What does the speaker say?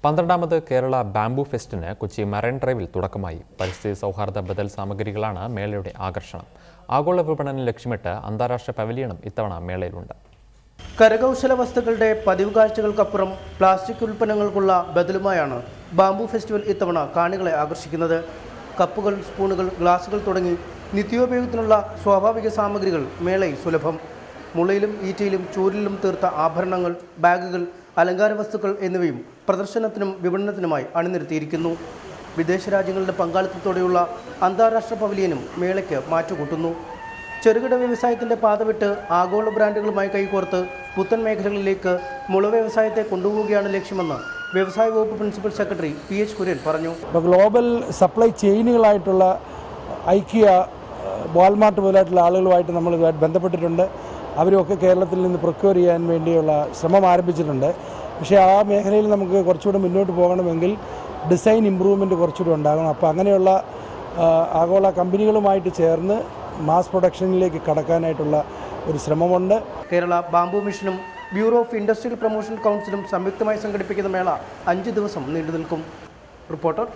പന്ത്രണ്ടാമത് കേരള ബാംബു ഫെസ്റ്റിന് കൊച്ചി മറൈൻ ഡ്രൈവിൽ തുടക്കമായി പരിസ്ഥിതി സൗഹാർദ്ദ ബദൽ സാമഗ്രികളാണ് മേളയുടെ ആകർഷണം ആഗോള വിപണനം ലക്ഷ്യമിട്ട് അന്താരാഷ്ട്ര പവലിയനും ഇത്തവണ മേളയിലുണ്ട് കരകൗശല വസ്തുക്കളുടെ പതിവ് കാഴ്ചകൾക്കപ്പുറം പ്ലാസ്റ്റിക് ഉൽപ്പന്നങ്ങൾക്കുള്ള ബദലുമായാണ് ബാംബു ഫെസ്റ്റിവൽ ഇത്തവണ കാണികളെ ആകർഷിക്കുന്നത് കപ്പുകൾ സ്പൂണുകൾ ഗ്ലാസുകൾ തുടങ്ങി നിത്യോപയോഗത്തിനുള്ള സ്വാഭാവിക സാമഗ്രികൾ മേളയിൽ സുലഭം മുളയിലും ഈറ്റയിലും ചൂരിലും തീർത്ത ആഭരണങ്ങൾ ബാഗുകൾ അലങ്കാര വസ്തുക്കൾ എന്നിവയും പ്രദർശനത്തിനും വിപണനത്തിനുമായി അണിനിരത്തിയിരിക്കുന്നു വിദേശ രാജ്യങ്ങളുടെ പങ്കാളിത്തത്തോടെയുള്ള അന്താരാഷ്ട്ര പവലിയനും മേളയ്ക്ക് മാറ്റുകൂട്ടുന്നു ചെറുകിട വ്യവസായത്തിന്റെ പാത വിട്ട് ആഗോള ബ്രാൻഡുകളുമായി കൈകോർത്ത് പുത്തൻ മേഖലകളിലേക്ക് മുള വ്യവസായത്തെ കൊണ്ടുപോവുകയാണ് ലക്ഷ്യമെന്ന് വ്യവസായ വകുപ്പ് principal secretary P H Kurian പറഞ്ഞു ഇപ്പോൾ ഗ്ലോബൽ സപ്ലൈ ചെയിനുകളായിട്ടുള്ള ഐക്യ വാൾമാർട്ട് മുതലായിട്ടുള്ള ആളുകളുമായിട്ട് നമ്മൾ ഇതുമായിട്ട് ബന്ധപ്പെട്ടിട്ടുണ്ട് അവരുമൊക്കെ കേരളത്തിൽ നിന്ന് പ്രൊക്യൂർ ചെയ്യാൻ വേണ്ടിയുള്ള ശ്രമം ആരംഭിച്ചിട്ടുണ്ട് പക്ഷേ ആ മേഖലയിൽ നമുക്ക് കുറച്ചുകൂടെ മുന്നോട്ട് പോകണമെങ്കിൽ ഡിസൈൻ ഇമ്പ്രൂവ്മെൻറ്റ് കുറച്ചുകൂടി ഉണ്ടാകണം അപ്പോൾ അങ്ങനെയുള്ള ആ, ആഗോള കമ്പനികളുമായിട്ട് ചേർന്ന് മാസ് പ്രൊഡക്ഷനിലേക്ക് കടക്കാനായിട്ടുള്ള ഒരു ശ്രമമുണ്ട് കേരള ബാംബു മിഷനും ബ്യൂറോ ഓഫ് ഇൻഡസ്ട്രിയൽ പ്രൊമോഷൻ കൗൺസിലും സംയുക്തമായി സംഘടിപ്പിക്കുന്ന മേള അഞ്ച് ദിവസം നീണ്ടു നിൽക്കും റിപ്പോർട്ടർ